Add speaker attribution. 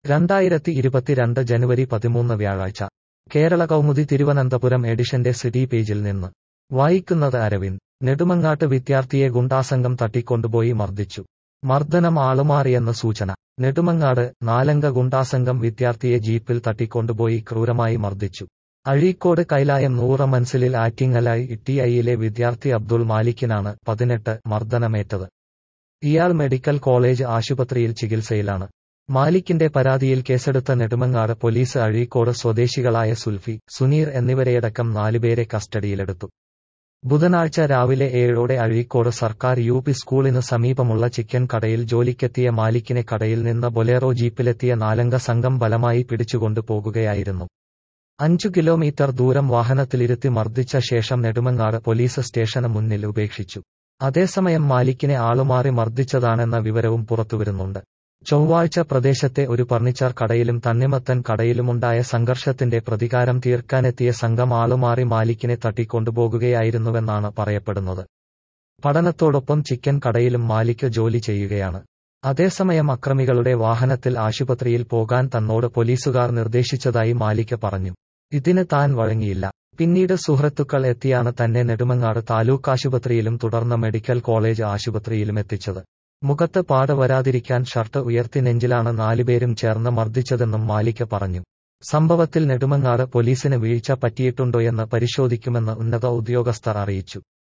Speaker 1: രണ്ടായിരത്തി ഇരുപത്തിരണ്ട് ജനുവരി പതിമൂന്ന് വ്യാഴാഴ്ച കേരള കൗമുദി തിരുവനന്തപുരം എഡിഷന്റെ സിറ്റി പേജിൽ നിന്ന് വായിക്കുന്നത് അരവിന്ദ് നെടുമങ്ങാട്ട് വിദ്യാർത്ഥിയെ ഗുണ്ടാസംഘം തട്ടിക്കൊണ്ടുപോയി മർദ്ദിച്ചു മർദ്ദനം ആളുമാറിയെന്ന് സൂചന നെടുമങ്ങാട് നാലംഗ ഗുണ്ടാസംഘം വിദ്യാർത്ഥിയെ ജീപ്പിൽ തട്ടിക്കൊണ്ടുപോയി ക്രൂരമായി മർദ്ദിച്ചു അഴീക്കോട് കൈലായം നൂറ മൻസിലിൽ ആറ്റിങ്ങലായി ടിഐയിലെ വിദ്യാർത്ഥി അബ്ദുൾ മാലിക്കിനാണ് പതിനെട്ട് മർദ്ദനമേറ്റത് ഇയാൾ മെഡിക്കൽ കോളേജ് ആശുപത്രിയിൽ ചികിത്സയിലാണ് മാലിക്കിന്റെ പരാതിയിൽ കേസെടുത്ത നെടുമങ്ങാട് പോലീസ് അഴീക്കോട് സ്വദേശികളായ സുൽഫി സുനീർ എന്നിവരെയടക്കം നാലുപേരെ കസ്റ്റഡിയിലെടുത്തു ബുധനാഴ്ച രാവിലെ ഏഴോടെ അഴീക്കോട് സർക്കാർ യു പി സ്കൂളിന് സമീപമുള്ള ചിക്കൻ കടയിൽ ജോലിക്കെത്തിയ മാലിക്കിനെ കടയിൽ നിന്ന് ബൊലേറോ ജീപ്പിലെത്തിയ നാലംഗ സംഘം ബലമായി പിടിച്ചുകൊണ്ടു പോകുകയായിരുന്നു അഞ്ചു കിലോമീറ്റർ ദൂരം വാഹനത്തിലിരുത്തി മർദ്ദിച്ച ശേഷം നെടുമങ്ങാട് പോലീസ് സ്റ്റേഷന് മുന്നിൽ ഉപേക്ഷിച്ചു അതേസമയം മാലിക്കിനെ ആളുമാറി മർദ്ദിച്ചതാണെന്ന വിവരവും പുറത്തുവരുന്നുണ്ട് ചൊവ്വാഴ്ച പ്രദേശത്തെ ഒരു ഫർണിച്ചർ കടയിലും തണ്ണിമത്തൻ കടയിലുമുണ്ടായ സംഘർഷത്തിന്റെ പ്രതികാരം തീർക്കാനെത്തിയ സംഘം ആളുമാറി മാലിക്കിനെ തട്ടിക്കൊണ്ടുപോകുകയായിരുന്നുവെന്നാണ് പറയപ്പെടുന്നത് പഠനത്തോടൊപ്പം ചിക്കൻ കടയിലും മാലിക്ക് ജോലി ചെയ്യുകയാണ് അതേസമയം അക്രമികളുടെ വാഹനത്തിൽ ആശുപത്രിയിൽ പോകാൻ തന്നോട് പോലീസുകാർ നിർദ്ദേശിച്ചതായി മാലിക്ക് പറഞ്ഞു ഇതിന് താൻ വഴങ്ങിയില്ല പിന്നീട് സുഹൃത്തുക്കൾ എത്തിയാണ് തന്നെ നെടുമങ്ങാട് താലൂക്ക് ആശുപത്രിയിലും തുടർന്ന് മെഡിക്കൽ കോളേജ് ആശുപത്രിയിലും എത്തിച്ചത് മുഖത്ത് പാട് വരാതിരിക്കാൻ ഷർട്ട് ഉയർത്തി നെഞ്ചിലാണ് നാലുപേരും ചേർന്ന് മർദ്ദിച്ചതെന്നും മാലിക്ക് പറഞ്ഞു സംഭവത്തിൽ നെടുമങ്ങാട് പോലീസിന് വീഴ്ച പറ്റിയിട്ടുണ്ടോയെന്ന് പരിശോധിക്കുമെന്ന് ഉന്നത ഉദ്യോഗസ്ഥർ അറിയിച്ചു